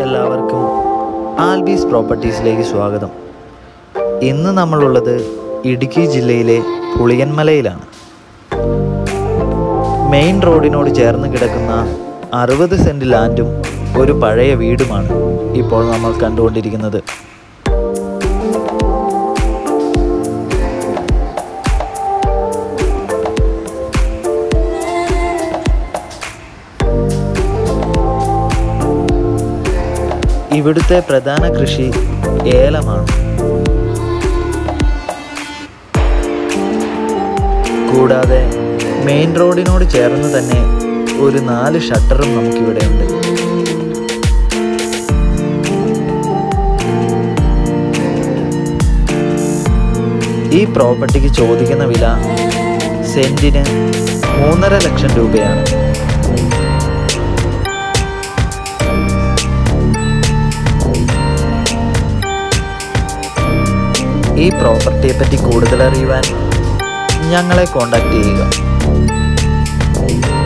എല്ലാവർക്കും ആൽബീസ് പ്രോപ്പർട്ടീസിലേക്ക് സ്വാഗതം ഇന്ന് നമ്മളുള്ളത് ഇടുക്കി ജില്ലയിലെ പുളിയന്മലയിലാണ് മെയിൻ റോഡിനോട് ചേർന്ന് കിടക്കുന്ന അറുപത് സെൻറ്റ് ലാൻഡും ഒരു പഴയ വീടുമാണ് ഇപ്പോൾ നമ്മൾ കണ്ടുകൊണ്ടിരിക്കുന്നത് ഇവിടുത്തെ പ്രധാന കൃഷി ഏലമാണ് കൂടാതെ മെയിൻ റോഡിനോട് ചേർന്ന് തന്നെ ഒരു നാല് ഷട്ടറും നമുക്കിവിടെ ഉണ്ട് ഈ പ്രോപ്പർട്ടിക്ക് ചോദിക്കുന്ന വില സെന്റിന് മൂന്നര ലക്ഷം രൂപയാണ് ഈ പ്രോപ്പർട്ടിയെ പറ്റി കൂടുതൽ അറിയുവാൻ ഞങ്ങളെ കോൺടാക്ട് ചെയ്യുക